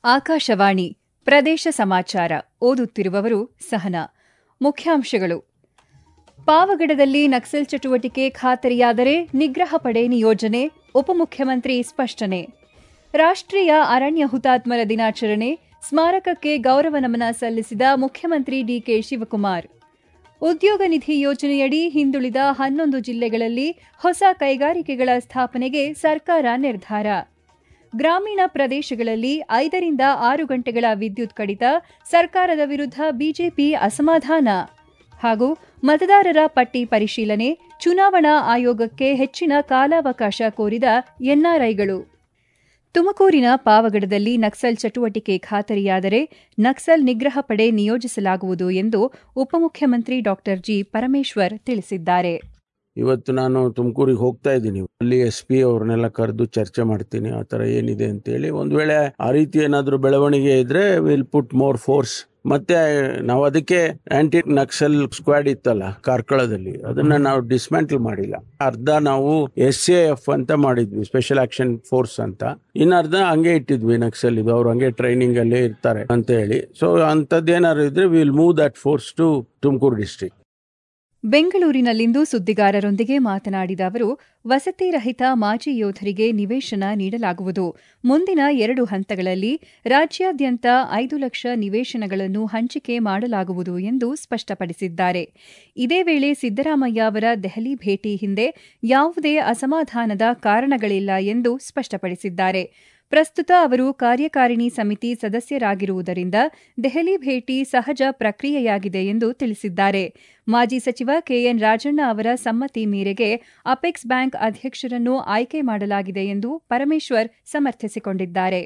ಆಕಾಶವಾಣಿ ಪ್ರದೇಶ ಸಮಾಚಾರ ಓದುತ್ತಿರುವವರು ಸಹನಾ ಮುಖ್ಯಾಂಶಗಳು ಪಾವಗಡದಲ್ಲಿ ನಕ್ಸಲ್ ಚಟುವಟಿಕೆ ಖಾತರಿಯಾದರೆ ನಿಗ್ರಹ ಪಡೆ ನಿಯೋಜನೆ ಉಪಮುಖ್ಯಮಂತ್ರಿ ಸ್ಪಷ್ಟನೆ ರಾಷ್ಟ್ರೀಯ ಅರಣ್ಯ ಹುತಾತ್ಮರ ದಿನಾಚರಣೆ ಸ್ಮಾರಕಕ್ಕೆ ಗೌರವ ನಮನ ಸಲ್ಲಿಸಿದ ಮುಖ್ಯಮಂತ್ರಿ ಡಿಕೆ ಶಿವಕುಮಾರ್ ಉದ್ಯೋಗ ನಿಧಿ ಯೋಜನೆಯಡಿ ಹಿಂದುಳಿದ ಹನ್ನೊಂದು ಜಿಲ್ಲೆಗಳಲ್ಲಿ ಹೊಸ ಕೈಗಾರಿಕೆಗಳ ಸ್ಥಾಪನೆಗೆ ಸರ್ಕಾರ ನಿರ್ಧಾರ ಗ್ರಾಮೀಣ ಪ್ರದೇಶಗಳಲ್ಲಿ ಐದರಿಂದ ಆರು ಗಂಟೆಗಳ ವಿದ್ಯುತ್ ಕಡಿತ ಸರ್ಕಾರದ ವಿರುದ್ಧ ಬಿಜೆಪಿ ಅಸಮಾಧಾನ ಹಾಗೂ ಮತದಾರರ ಪಟ್ಟಿ ಪರಿಶೀಲನೆ ಚುನಾವಣಾ ಆಯೋಗಕ್ಕೆ ಹೆಚ್ಚಿನ ಕಾಲಾವಕಾಶ ಕೋರಿದ ಎನ್ಆರ್ಐಗಳು ತುಮಕೂರಿನ ಪಾವಗಡದಲ್ಲಿ ನಕ್ಸಲ್ ಚಟುವಟಿಕೆ ಖಾತರಿಯಾದರೆ ನಕ್ಸಲ್ ನಿಗ್ರಹ ಪಡೆ ನಿಯೋಜಿಸಲಾಗುವುದು ಎಂದು ಉಪಮುಖ್ಯಮಂತ್ರಿ ಡಾ ಜಿ ಪರಮೇಶ್ವರ್ ತಿಳಿಸಿದ್ದಾರೆ ಇವತ್ತು ನಾನು ತುಮಕೂರಿಗೆ ಹೋಗ್ತಾ ಇದ್ದೀನಿ ಅಲ್ಲಿ ಎಸ್ ಪಿ ಅವ್ರನ್ನೆಲ್ಲ ಕರೆದು ಚರ್ಚೆ ಮಾಡ್ತೀನಿ ಆ ಥರ ಏನಿದೆ ಅಂತೇಳಿ ಒಂದು ವೇಳೆ ಆ ರೀತಿ ಏನಾದರೂ ಬೆಳವಣಿಗೆ ಇದ್ರೆ ವಿಲ್ ಪುಟ್ ಮೋರ್ ಫೋರ್ಸ್ ಮತ್ತೆ ನಾವು ಅದಕ್ಕೆ ಆಂಟಿ ನಕ್ಸಲ್ ಸ್ಕ್ವಾಡ್ ಇತ್ತಲ್ಲ ಕಾರ್ಕಳದಲ್ಲಿ ಅದನ್ನ ನಾವು ಡಿಸ್ಮ್ಯಾಂಟಲ್ ಮಾಡಿಲ್ಲ ಅರ್ಧ ನಾವು ಎಸ್ ಎ ಎಫ್ ಅಂತ ಮಾಡಿದ್ವಿ ಸ್ಪೆಷಲ್ ಆಕ್ಷನ್ ಫೋರ್ಸ್ ಅಂತ ಇನ್ನ ಅರ್ಧ ಹಂಗೆ ಇಟ್ಟಿದ್ವಿ ನಕ್ಸಲ್ ಇದು ಅವ್ರು ಹಂಗೆ ಟ್ರೈನಿಂಗ್ ಅಲ್ಲೇ ಇರ್ತಾರೆ ಅಂತ ಹೇಳಿ ಸೊ ಅಂತದ್ದೇನಾದ್ರು ಇದ್ರೆ will move that force to Tumakuru district ಬೆಂಗಳೂರಿನಲ್ಲಿಂದು ಸುದ್ದಿಗಾರರೊಂದಿಗೆ ಮಾತನಾಡಿದ ಅವರು ವಸತಿ ರಹಿತ ಮಾಜಿ ಯೋಧರಿಗೆ ನಿವೇಶನ ನೀಡಲಾಗುವುದು ಮುಂದಿನ ಎರಡು ಹಂತಗಳಲ್ಲಿ ರಾಜ್ಯಾದ್ಯಂತ ಐದು ಲಕ್ಷ ನಿವೇಶನಗಳನ್ನು ಹಂಚಿಕೆ ಮಾಡಲಾಗುವುದು ಎಂದು ಸ್ಪಷ್ಟಪಡಿಸಿದ್ದಾರೆ ಇದೇ ವೇಳೆ ಸಿದ್ದರಾಮಯ್ಯ ಅವರ ದೆಹಲಿ ಭೇಟಿ ಹಿಂದೆ ಯಾವುದೇ ಅಸಮಾಧಾನದ ಕಾರಣಗಳಿಲ್ಲ ಎಂದು ಸ್ಪಷ್ಟಪಡಿಸಿದ್ದಾರೆ ಪ್ರಸ್ತುತ ಅವರು ಕಾರ್ಯಕಾರಿಣಿ ಸಮಿತಿ ಸದಸ್ಯರಾಗಿರುವುದರಿಂದ ದೆಹಲಿ ಭೇಟಿ ಸಹಜ ಪ್ರಕ್ರಿಯೆಯಾಗಿದೆ ಎಂದು ತಿಳಿಸಿದ್ದಾರೆ ಮಾಜಿ ಸಚಿವ ಕೆಎನ್ ರಾಜಣ್ಣ ಅವರ ಸಮ್ಮತಿ ಮೇರೆಗೆ ಅಪೆಕ್ಸ್ ಬ್ಯಾಂಕ್ ಅಧ್ಯಕ್ಷರನ್ನು ಆಯ್ಕೆ ಮಾಡಲಾಗಿದೆ ಎಂದು ಪರಮೇಶ್ವರ್ ಸಮರ್ಥಿಸಿಕೊಂಡಿದ್ದಾರೆ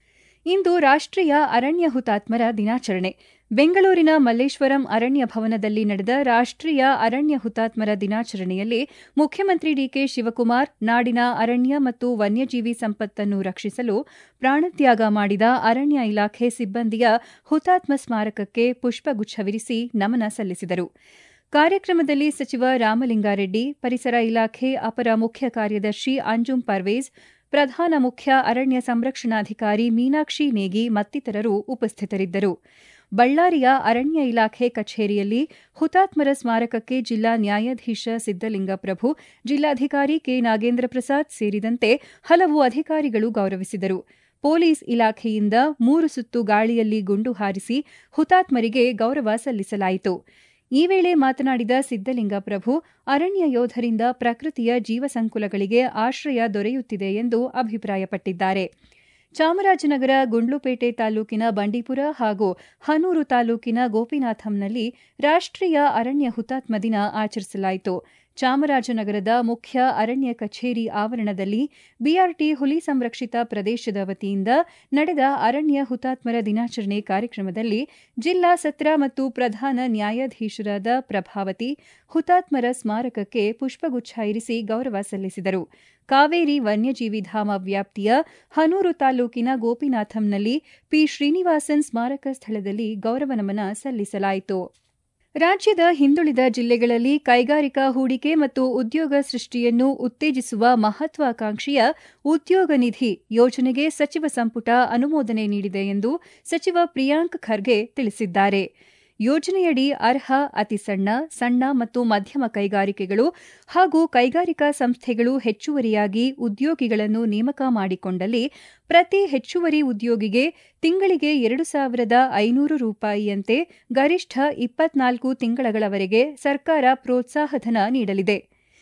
ಇಂದು ರಾಷ್ಟ್ರೀಯ ಅರಣ್ಯ ಹುತಾತ್ಮರ ದಿನಾಚರಣೆ ಬೆಂಗಳೂರಿನ ಮಲ್ಲೇಶ್ವರಂ ಅರಣ್ಯ ಭವನದಲ್ಲಿ ನಡೆದ ರಾಷ್ಟ್ರೀಯ ಅರಣ್ಯ ಹುತಾತ್ಮರ ದಿನಾಚರಣೆಯಲ್ಲಿ ಮುಖ್ಯಮಂತ್ರಿ ಡಿಕೆ ಶಿವಕುಮಾರ್ ನಾಡಿನ ಅರಣ್ಯ ಮತ್ತು ವನ್ಯಜೀವಿ ಸಂಪತ್ತನ್ನು ರಕ್ಷಿಸಲು ಪ್ರಾಣತ್ಯಾಗ ಮಾಡಿದ ಅರಣ್ಯ ಇಲಾಖೆ ಸಿಬ್ಬಂದಿಯ ಹುತಾತ್ಮ ಸ್ಮಾರಕಕ್ಕೆ ಪುಷ್ಪಗುಚ್ಛವಿರಿಸಿ ನಮನ ಸಲ್ಲಿಸಿದರು ಕಾರ್ಯಕ್ರಮದಲ್ಲಿ ಸಚಿವ ರಾಮಲಿಂಗಾರೆಡ್ಡಿ ಪರಿಸರ ಇಲಾಖೆ ಅಪರ ಮುಖ್ಯ ಕಾರ್ಯದರ್ಶಿ ಅಂಜುಂ ಪರ್ವೇಜ್ ಪ್ರಧಾನ ಮುಖ್ಯ ಅರಣ್ಯ ಸಂರಕ್ಷಣಾಧಿಕಾರಿ ಮೀನಾಕ್ಷಿ ನೇಗಿ ಮತ್ತಿತರರು ಉಪಸ್ಥಿತರಿದ್ದರು ಬಳ್ಳಾರಿಯ ಅರಣ್ಯ ಇಲಾಖೆ ಕಚೇರಿಯಲ್ಲಿ ಹುತಾತ್ಮರ ಸ್ಮಾರಕಕ್ಕೆ ಜಿಲ್ಲಾ ನ್ಯಾಯಾಧೀಶ ಸಿದ್ದಲಿಂಗಪ್ರಭು ಜಿಲ್ಲಾಧಿಕಾರಿ ಕೆ ನಾಗೇಂದ್ರ ಪ್ರಸಾದ್ ಸೇರಿದಂತೆ ಹಲವು ಅಧಿಕಾರಿಗಳು ಗೌರವಿಸಿದರು ಪೊಲೀಸ್ ಇಲಾಖೆಯಿಂದ ಮೂರು ಸುತ್ತು ಗಾಳಿಯಲ್ಲಿ ಗುಂಡು ಹಾರಿಸಿ ಹುತಾತ್ಮರಿಗೆ ಗೌರವ ಸಲ್ಲಿಸಲಾಯಿತು ಈ ವೇಳೆ ಮಾತನಾಡಿದ ಸಿದ್ದಲಿಂಗಪ್ರಭು ಅರಣ್ಯ ಯೋಧರಿಂದ ಪ್ರಕೃತಿಯ ಜೀವಸಂಕುಲಗಳಿಗೆ ಆಶ್ರಯ ದೊರೆಯುತ್ತಿದೆ ಎಂದು ಅಭಿಪ್ರಾಯಪಟ್ಟಿದ್ದಾರೆ ಚಾಮರಾಜನಗರ ಗುಂಡ್ಲುಪೇಟೆ ತಾಲೂಕಿನ ಬಂಡೀಪುರ ಹಾಗೂ ಹನೂರು ತಾಲೂಕಿನ ಗೋಪಿನಾಥಂನಲ್ಲಿ ರಾಷ್ಟ್ರೀಯ ಅರಣ್ಯ ಹುತಾತ್ಮ ದಿನ ಆಚರಿಸಲಾಯಿತು ಚಾಮರಾಜನಗರದ ಮುಖ್ಯ ಅರಣ್ಯ ಕಚೇರಿ ಆವರಣದಲ್ಲಿ ಬಿಆರ್ಟಿ ಹುಲಿ ಸಂರಕ್ಷಿತ ಪ್ರದೇಶದ ವತಿಯಿಂದ ನಡೆದ ಅರಣ್ಯ ಹುತಾತ್ಮರ ದಿನಾಚರಣೆ ಕಾರ್ಯಕ್ರಮದಲ್ಲಿ ಜಿಲ್ಲಾ ಸತ್ರ ಮತ್ತು ಪ್ರಧಾನ ನ್ಯಾಯಾಧೀಶರಾದ ಪ್ರಭಾವತಿ ಹುತಾತ್ಮರ ಸ್ಮಾರಕಕ್ಕೆ ಪುಷ್ಪಗುಚ್ಛ ಇರಿಸಿ ಗೌರವ ಸಲ್ಲಿಸಿದರು ಕಾವೇರಿ ವನ್ಯಜೀವಿ ಧಾಮ ವ್ಯಾಪ್ತಿಯ ಹನೂರು ತಾಲೂಕಿನ ಗೋಪಿನಾಥಂನಲ್ಲಿ ಪಿ ಶ್ರೀನಿವಾಸನ್ ಸ್ಮಾರಕ ಸ್ಥಳದಲ್ಲಿ ಗೌರವ ನಮನ ಸಲ್ಲಿಸಲಾಯಿತು ರಾಜ್ಯದ ಹಿಂದುಳಿದ ಜಿಲ್ಲೆಗಳಲ್ಲಿ ಕೈಗಾರಿಕಾ ಹೂಡಿಕೆ ಮತ್ತು ಉದ್ಯೋಗ ಸೃಷ್ಟಿಯನ್ನು ಉತ್ತೇಜಿಸುವ ಮಹತ್ವಾಕಾಂಕ್ಷೆಯ ಉದ್ಯೋಗ ನಿಧಿ ಯೋಜನೆಗೆ ಸಚಿವ ಸಂಪುಟ ಅನುಮೋದನೆ ನೀಡಿದೆ ಎಂದು ಸಚಿವ ಪ್ರಿಯಾಂಕ್ ಖರ್ಗೆ ತಿಳಿಸಿದ್ದಾರೆ ಯೋಜನೆಯಡಿ ಅರ್ಹ ಅತಿ ಸಣ್ಣ ಸಣ್ಣ ಮತ್ತು ಮಧ್ಯಮ ಕೈಗಾರಿಕೆಗಳು ಹಾಗೂ ಕೈಗಾರಿಕಾ ಸಂಸ್ಥೆಗಳು ಹೆಚ್ಚುವರಿಯಾಗಿ ಉದ್ಯೋಗಿಗಳನ್ನು ನೇಮಕ ಮಾಡಿಕೊಂಡಲ್ಲಿ ಪ್ರತಿ ಹೆಚ್ಚುವರಿ ಉದ್ಯೋಗಿಗೆ ತಿಂಗಳಿಗೆ ಎರಡು ಸಾವಿರದ ಐನೂರು ರೂಪಾಯಿಯಂತೆ ಗರಿಷ್ಠ ಇಪ್ಪತ್ನಾಲ್ಕು ತಿಂಗಳಗಳವರೆಗೆ ಸರ್ಕಾರ ಪ್ರೋತ್ಸಾಹಧನ ನೀಡಲಿದೆ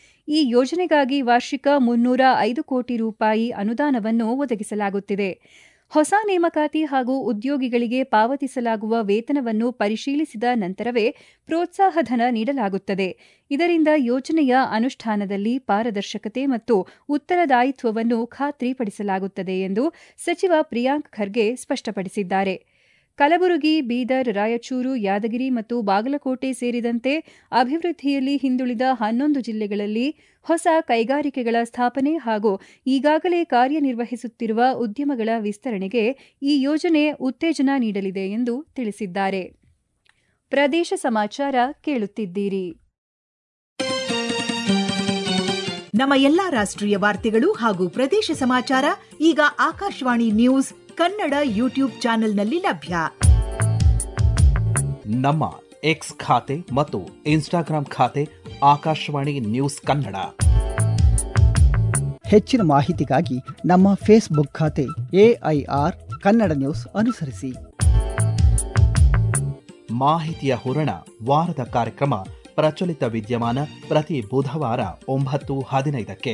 ಈ ಯೋಜನೆಗಾಗಿ ವಾರ್ಷಿಕ ಮುನ್ನೂರ ಐದು ಕೋಟಿ ರೂಪಾಯಿ ಅನುದಾನವನ್ನು ಒದಗಿಸಲಾಗುತ್ತಿದೆ ಹೊಸ ನೇಮಕಾತಿ ಹಾಗೂ ಉದ್ಯೋಗಿಗಳಿಗೆ ಪಾವತಿಸಲಾಗುವ ವೇತನವನ್ನು ಪರಿಶೀಲಿಸಿದ ನಂತರವೇ ಪ್ರೋತ್ಸಾಹಧನ ನೀಡಲಾಗುತ್ತದೆ ಇದರಿಂದ ಯೋಜನೆಯ ಅನುಷ್ಠಾನದಲ್ಲಿ ಪಾರದರ್ಶಕತೆ ಮತ್ತು ಉತ್ತರದಾಯಿತ್ವವನ್ನು ಖಾತ್ರಿಪಡಿಸಲಾಗುತ್ತದೆ ಎಂದು ಸಚಿವ ಪ್ರಿಯಾಂಕ್ ಖರ್ಗೆ ಸ್ಪಷ್ಟಪಡಿಸಿದ್ದಾರೆ ಕಲಬುರಗಿ ಬೀದರ್ ರಾಯಚೂರು ಯಾದಗಿರಿ ಮತ್ತು ಬಾಗಲಕೋಟೆ ಸೇರಿದಂತೆ ಅಭಿವೃದ್ಧಿಯಲ್ಲಿ ಹಿಂದುಳಿದ ಹನ್ನೊಂದು ಜಿಲ್ಲೆಗಳಲ್ಲಿ ಹೊಸ ಕೈಗಾರಿಕೆಗಳ ಸ್ಥಾಪನೆ ಹಾಗೂ ಈಗಾಗಲೇ ಕಾರ್ಯನಿರ್ವಹಿಸುತ್ತಿರುವ ಉದ್ಯಮಗಳ ವಿಸ್ತರಣೆಗೆ ಈ ಯೋಜನೆ ಉತ್ತೇಜನ ನೀಡಲಿದೆ ಎಂದು ತಿಳಿಸಿದ್ದಾರೆ ಪ್ರದೇಶ ಸಮಾಚಾರ ಕೇಳುತ್ತಿದ್ದೀರಿ ನಮ್ಮ ಎಲ್ಲಾ ರಾಷ್ಟ್ರೀಯ ವಾರ್ತೆಗಳು ಹಾಗೂ ಪ್ರದೇಶ ಸಮಾಚಾರ ಈಗ ಆಕಾಶವಾಣಿ ನ್ಯೂಸ್ ಕನ್ನಡ ಯೂಟ್ಯೂಬ್ ಚಾನೆಲ್ನಲ್ಲಿ ಲಭ್ಯ ನಮ್ಮ ಎಕ್ಸ್ ಖಾತೆ ಮತ್ತು ಇನ್ಸ್ಟಾಗ್ರಾಂ ಖಾತೆ ಆಕಾಶವಾಣಿ ನ್ಯೂಸ್ ಕನ್ನಡ ಹೆಚ್ಚಿನ ಮಾಹಿತಿಗಾಗಿ ನಮ್ಮ ಫೇಸ್ಬುಕ್ ಖಾತೆ ಎಐಆರ್ ಕನ್ನಡ ನ್ಯೂಸ್ ಅನುಸರಿಸಿ ಮಾಹಿತಿಯ ಹೂರಣ ವಾರದ ಕಾರ್ಯಕ್ರಮ ಪ್ರಚಲಿತ ವಿದ್ಯಮಾನ ಪ್ರತಿ ಬುಧವಾರ ಒಂಬತ್ತು ಹದಿನೈದಕ್ಕೆ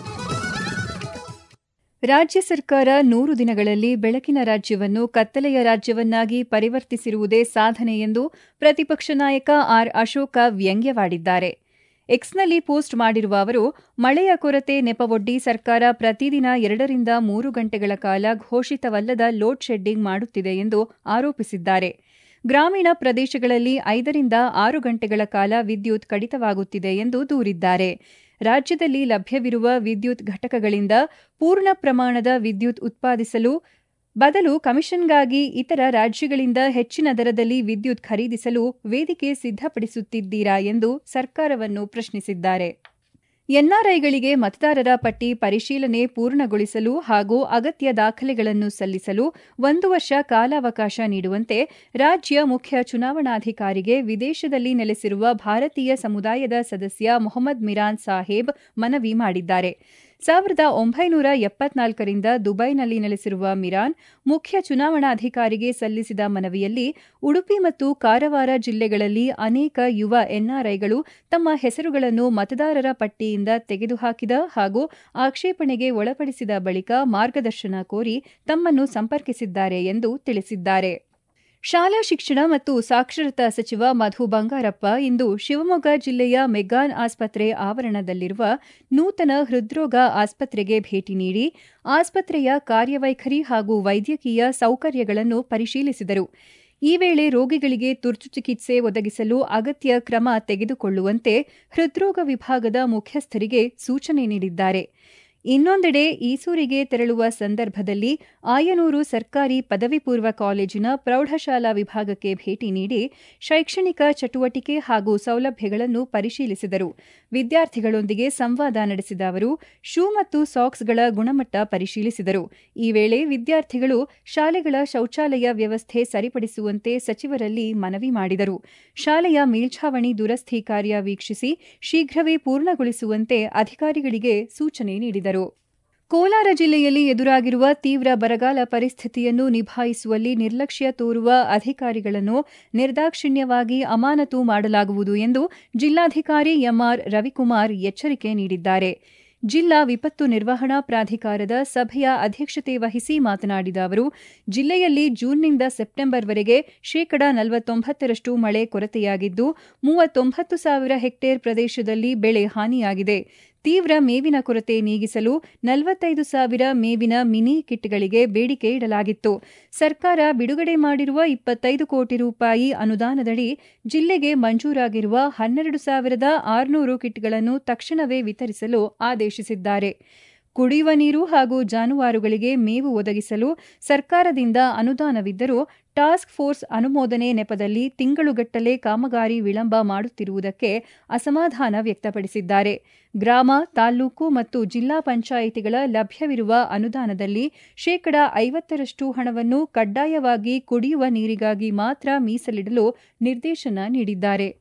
ರಾಜ್ಯ ಸರ್ಕಾರ ನೂರು ದಿನಗಳಲ್ಲಿ ಬೆಳಕಿನ ರಾಜ್ಯವನ್ನು ಕತ್ತಲೆಯ ರಾಜ್ಯವನ್ನಾಗಿ ಪರಿವರ್ತಿಸಿರುವುದೇ ಸಾಧನೆ ಎಂದು ಪ್ರತಿಪಕ್ಷ ನಾಯಕ ಆರ್ ಅಶೋಕ ವ್ಯಂಗ್ಯವಾಡಿದ್ದಾರೆ ಎಕ್ಸ್ನಲ್ಲಿ ಪೋಸ್ಟ್ ಮಾಡಿರುವ ಅವರು ಮಳೆಯ ಕೊರತೆ ನೆಪವೊಡ್ಡಿ ಸರ್ಕಾರ ಪ್ರತಿದಿನ ಎರಡರಿಂದ ಮೂರು ಗಂಟೆಗಳ ಕಾಲ ಘೋಷಿತವಲ್ಲದ ಲೋಡ್ ಶೆಡ್ಡಿಂಗ್ ಮಾಡುತ್ತಿದೆ ಎಂದು ಆರೋಪಿಸಿದ್ದಾರೆ ಗ್ರಾಮೀಣ ಪ್ರದೇಶಗಳಲ್ಲಿ ಐದರಿಂದ ಆರು ಗಂಟೆಗಳ ಕಾಲ ವಿದ್ಯುತ್ ಕಡಿತವಾಗುತ್ತಿದೆ ಎಂದು ದೂರಿದ್ದಾರೆ ರಾಜ್ಯದಲ್ಲಿ ಲಭ್ಯವಿರುವ ವಿದ್ಯುತ್ ಘಟಕಗಳಿಂದ ಪೂರ್ಣ ಪ್ರಮಾಣದ ವಿದ್ಯುತ್ ಉತ್ಪಾದಿಸಲು ಬದಲು ಕಮಿಷನ್ಗಾಗಿ ಇತರ ರಾಜ್ಯಗಳಿಂದ ಹೆಚ್ಚಿನ ದರದಲ್ಲಿ ವಿದ್ಯುತ್ ಖರೀದಿಸಲು ವೇದಿಕೆ ಸಿದ್ಧಪಡಿಸುತ್ತಿದ್ದೀರಾ ಎಂದು ಸರ್ಕಾರವನ್ನು ಪ್ರಶ್ನಿಸಿದ್ದಾರೆ ಎನ್ಆರ್ಐಗಳಿಗೆ ಮತದಾರರ ಪಟ್ಟಿ ಪರಿಶೀಲನೆ ಪೂರ್ಣಗೊಳಿಸಲು ಹಾಗೂ ಅಗತ್ಯ ದಾಖಲೆಗಳನ್ನು ಸಲ್ಲಿಸಲು ಒಂದು ವರ್ಷ ಕಾಲಾವಕಾಶ ನೀಡುವಂತೆ ರಾಜ್ಯ ಮುಖ್ಯ ಚುನಾವಣಾಧಿಕಾರಿಗೆ ವಿದೇಶದಲ್ಲಿ ನೆಲೆಸಿರುವ ಭಾರತೀಯ ಸಮುದಾಯದ ಸದಸ್ಯ ಮೊಹಮ್ಮದ್ ಮಿರಾನ್ ಸಾಹೇಬ್ ಮನವಿ ಮಾಡಿದ್ದಾರೆ ಸಾವಿರದ ಒಂಬೈನೂರ ಎಪ್ಪತ್ನಾಲ್ಕರಿಂದ ದುಬೈನಲ್ಲಿ ನೆಲೆಸಿರುವ ಮಿರಾನ್ ಮುಖ್ಯ ಚುನಾವಣಾಧಿಕಾರಿಗೆ ಸಲ್ಲಿಸಿದ ಮನವಿಯಲ್ಲಿ ಉಡುಪಿ ಮತ್ತು ಕಾರವಾರ ಜಿಲ್ಲೆಗಳಲ್ಲಿ ಅನೇಕ ಯುವ ಎನ್ಆರ್ಐಗಳು ತಮ್ಮ ಹೆಸರುಗಳನ್ನು ಮತದಾರರ ಪಟ್ಟಿಯಿಂದ ತೆಗೆದುಹಾಕಿದ ಹಾಗೂ ಆಕ್ಷೇಪಣೆಗೆ ಒಳಪಡಿಸಿದ ಬಳಿಕ ಮಾರ್ಗದರ್ಶನ ಕೋರಿ ತಮ್ಮನ್ನು ಸಂಪರ್ಕಿಸಿದ್ದಾರೆ ಎಂದು ತಿಳಿಸಿದ್ದಾರೆ ಶಾಲಾ ಶಿಕ್ಷಣ ಮತ್ತು ಸಾಕ್ಷರತಾ ಸಚಿವ ಮಧು ಬಂಗಾರಪ್ಪ ಇಂದು ಶಿವಮೊಗ್ಗ ಜಿಲ್ಲೆಯ ಮೆಗ್ಗಾನ್ ಆಸ್ಪತ್ರೆ ಆವರಣದಲ್ಲಿರುವ ನೂತನ ಹೃದ್ರೋಗ ಆಸ್ಪತ್ರೆಗೆ ಭೇಟಿ ನೀಡಿ ಆಸ್ಪತ್ರೆಯ ಕಾರ್ಯವೈಖರಿ ಹಾಗೂ ವೈದ್ಯಕೀಯ ಸೌಕರ್ಯಗಳನ್ನು ಪರಿಶೀಲಿಸಿದರು ಈ ವೇಳೆ ರೋಗಿಗಳಿಗೆ ತುರ್ತು ಚಿಕಿತ್ಸೆ ಒದಗಿಸಲು ಅಗತ್ಯ ಕ್ರಮ ತೆಗೆದುಕೊಳ್ಳುವಂತೆ ಹೃದ್ರೋಗ ವಿಭಾಗದ ಮುಖ್ಯಸ್ಥರಿಗೆ ಸೂಚನೆ ನೀಡಿದ್ದಾರೆ ಇನ್ನೊಂದೆಡೆ ಈಸೂರಿಗೆ ತೆರಳುವ ಸಂದರ್ಭದಲ್ಲಿ ಆಯನೂರು ಸರ್ಕಾರಿ ಪದವಿ ಪೂರ್ವ ಕಾಲೇಜಿನ ಪ್ರೌಢಶಾಲಾ ವಿಭಾಗಕ್ಕೆ ಭೇಟಿ ನೀಡಿ ಶೈಕ್ಷಣಿಕ ಚಟುವಟಿಕೆ ಹಾಗೂ ಸೌಲಭ್ಯಗಳನ್ನು ಪರಿಶೀಲಿಸಿದರು ವಿದ್ಯಾರ್ಥಿಗಳೊಂದಿಗೆ ಸಂವಾದ ನಡೆಸಿದ ಅವರು ಶೂ ಮತ್ತು ಸಾಕ್ಸ್ಗಳ ಗುಣಮಟ್ಟ ಪರಿಶೀಲಿಸಿದರು ಈ ವೇಳೆ ವಿದ್ಯಾರ್ಥಿಗಳು ಶಾಲೆಗಳ ಶೌಚಾಲಯ ವ್ಯವಸ್ಥೆ ಸರಿಪಡಿಸುವಂತೆ ಸಚಿವರಲ್ಲಿ ಮನವಿ ಮಾಡಿದರು ಶಾಲೆಯ ಮೇಲ್ಛಾವಣಿ ದುರಸ್ತಿ ಕಾರ್ಯ ವೀಕ್ಷಿಸಿ ಶೀಘ್ರವೇ ಪೂರ್ಣಗೊಳಿಸುವಂತೆ ಅಧಿಕಾರಿಗಳಿಗೆ ಸೂಚನೆ ನೀಡಿದರು ಕೋಲಾರ ಜಿಲ್ಲೆಯಲ್ಲಿ ಎದುರಾಗಿರುವ ತೀವ್ರ ಬರಗಾಲ ಪರಿಸ್ಥಿತಿಯನ್ನು ನಿಭಾಯಿಸುವಲ್ಲಿ ನಿರ್ಲಕ್ಷ್ಯ ತೋರುವ ಅಧಿಕಾರಿಗಳನ್ನು ನಿರ್ದಾಕ್ಷಿಣ್ಯವಾಗಿ ಅಮಾನತು ಮಾಡಲಾಗುವುದು ಎಂದು ಜಿಲ್ಲಾಧಿಕಾರಿ ಎಂಆರ್ ರವಿಕುಮಾರ್ ಎಚ್ಚರಿಕೆ ನೀಡಿದ್ದಾರೆ ಜಿಲ್ಲಾ ವಿಪತ್ತು ನಿರ್ವಹಣಾ ಪ್ರಾಧಿಕಾರದ ಸಭೆಯ ಅಧ್ಯಕ್ಷತೆ ವಹಿಸಿ ಮಾತನಾಡಿದ ಅವರು ಜಿಲ್ಲೆಯಲ್ಲಿ ಜೂನ್ನಿಂದ ಸೆಪ್ಟೆಂಬರ್ವರೆಗೆ ಶೇಕಡಾ ನಲವತ್ತೊಂಬತ್ತರಷ್ಟು ಮಳೆ ಕೊರತೆಯಾಗಿದ್ದು ಮೂವತ್ತೊಂಬತ್ತು ಸಾವಿರ ಹೆಕ್ಟೇರ್ ಪ್ರದೇಶದಲ್ಲಿ ಬೆಳೆ ಹಾನಿಯಾಗಿದೆ ತೀವ್ರ ಮೇವಿನ ಕೊರತೆ ನೀಗಿಸಲು ನಲವತ್ತೈದು ಸಾವಿರ ಮೇವಿನ ಮಿನಿ ಕಿಟ್ಗಳಿಗೆ ಬೇಡಿಕೆ ಇಡಲಾಗಿತ್ತು ಸರ್ಕಾರ ಬಿಡುಗಡೆ ಮಾಡಿರುವ ಇಪ್ಪತ್ತೈದು ಕೋಟಿ ರೂಪಾಯಿ ಅನುದಾನದಡಿ ಜಿಲ್ಲೆಗೆ ಮಂಜೂರಾಗಿರುವ ಹನ್ನೆರಡು ಸಾವಿರದ ಆರುನೂರು ಕಿಟ್ಗಳನ್ನು ತಕ್ಷಣವೇ ವಿತರಿಸಲು ಆದೇಶಿಸಿದ್ದಾರೆ ಕುಡಿಯುವ ನೀರು ಹಾಗೂ ಜಾನುವಾರುಗಳಿಗೆ ಮೇವು ಒದಗಿಸಲು ಸರ್ಕಾರದಿಂದ ಅನುದಾನವಿದ್ದರೂ ಟಾಸ್ಕ್ ಫೋರ್ಸ್ ಅನುಮೋದನೆ ನೆಪದಲ್ಲಿ ತಿಂಗಳುಗಟ್ಟಲೆ ಕಾಮಗಾರಿ ವಿಳಂಬ ಮಾಡುತ್ತಿರುವುದಕ್ಕೆ ಅಸಮಾಧಾನ ವ್ಯಕ್ತಪಡಿಸಿದ್ದಾರೆ ಗ್ರಾಮ ತಾಲ್ಲೂಕು ಮತ್ತು ಜಿಲ್ಲಾ ಪಂಚಾಯಿತಿಗಳ ಲಭ್ಯವಿರುವ ಅನುದಾನದಲ್ಲಿ ಶೇಕಡಾ ಐವತ್ತರಷ್ಟು ಹಣವನ್ನು ಕಡ್ಡಾಯವಾಗಿ ಕುಡಿಯುವ ನೀರಿಗಾಗಿ ಮಾತ್ರ ಮೀಸಲಿಡಲು ನಿರ್ದೇಶನ ನೀಡಿದ್ದಾರೆ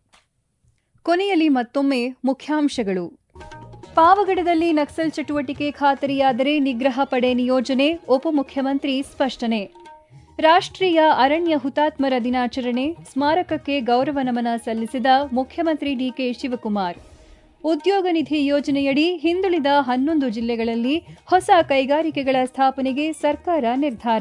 ಕೊನೆಯಲ್ಲಿ ಮತ್ತೊಮ್ಮೆ ಮುಖ್ಯಾಂಶಗಳು ಪಾವಗಡದಲ್ಲಿ ನಕ್ಸಲ್ ಚಟುವಟಿಕೆ ಖಾತರಿಯಾದರೆ ನಿಗ್ರಹ ಪಡೆ ನಿಯೋಜನೆ ಉಪಮುಖ್ಯಮಂತ್ರಿ ಸ್ಪಷ್ಟನೆ ರಾಷ್ಟ್ರೀಯ ಅರಣ್ಯ ಹುತಾತ್ಮರ ದಿನಾಚರಣೆ ಸ್ಮಾರಕಕ್ಕೆ ಗೌರವ ನಮನ ಸಲ್ಲಿಸಿದ ಮುಖ್ಯಮಂತ್ರಿ ಡಿಕೆ ಶಿವಕುಮಾರ್ ಉದ್ಯೋಗ ನಿಧಿ ಯೋಜನೆಯಡಿ ಹಿಂದುಳಿದ ಹನ್ನೊಂದು ಜಿಲ್ಲೆಗಳಲ್ಲಿ ಹೊಸ ಕೈಗಾರಿಕೆಗಳ ಸ್ಥಾಪನೆಗೆ ಸರ್ಕಾರ ನಿರ್ಧಾರ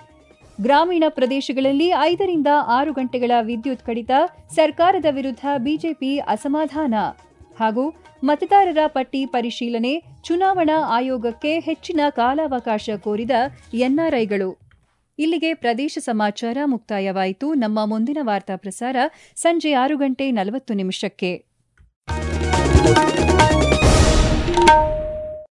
ಗ್ರಾಮೀಣ ಪ್ರದೇಶಗಳಲ್ಲಿ ಐದರಿಂದ ಆರು ಗಂಟೆಗಳ ವಿದ್ಯುತ್ ಕಡಿತ ಸರ್ಕಾರದ ವಿರುದ್ಧ ಬಿಜೆಪಿ ಅಸಮಾಧಾನ ಹಾಗೂ ಮತದಾರರ ಪಟ್ಟಿ ಪರಿಶೀಲನೆ ಚುನಾವಣಾ ಆಯೋಗಕ್ಕೆ ಹೆಚ್ಚಿನ ಕಾಲಾವಕಾಶ ಕೋರಿದ ಎನ್ಆರ್ಐಗಳು ಇಲ್ಲಿಗೆ ಪ್ರದೇಶ ಸಮಾಚಾರ ಮುಕ್ತಾಯವಾಯಿತು ನಮ್ಮ ಮುಂದಿನ ವಾರ್ತಾ ಪ್ರಸಾರ ಸಂಜೆ ಆರು ಗಂಟೆ ನಲವತ್ತು ನಿಮಿಷಕ್ಕೆ